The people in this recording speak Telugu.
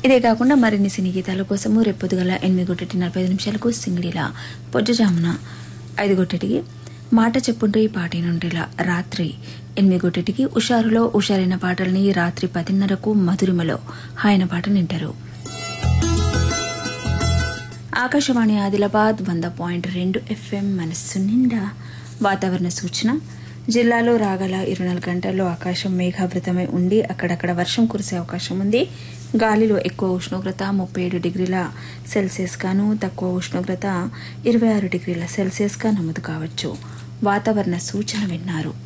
ఇదే కాకుండా మరిన్ని సినీ గీతాల కోసము రేపొద్దుగల ఎనిమిది గొట్టటి నలభై ఐదు నిమిషాలకు సింగిడిల పొజ్జజామున ఐదు గొట్టటికి మాట చెప్పుండ్రి పాటి నుండిలా రాత్రి ఎనిమిది గొట్టటికి ఉషారులో ఉషారైన పాటల్ని రాత్రి పదిన్నరకు మధురిమలో హాయన పాట వింటారు ఆకాశవాణి ఆదిలాబాద్ వంద పాయింట్ రెండు ఎఫ్ఎం మనస్సు నిండా వాతావరణ సూచన జిల్లాలో రాగల ఇరవై నాలుగు గంటల్లో ఆకాశం మేఘావృతమై ఉండి అక్కడక్కడ వర్షం కురిసే అవకాశం ఉంది గాలిలో ఎక్కువ ఉష్ణోగ్రత ముప్పై ఏడు డిగ్రీల సెల్సియస్ గాను తక్కువ ఉష్ణోగ్రత ఇరవై ఆరు డిగ్రీల సెల్సియస్ గా నమోదు కావచ్చు వాతావరణ సూచన విన్నారు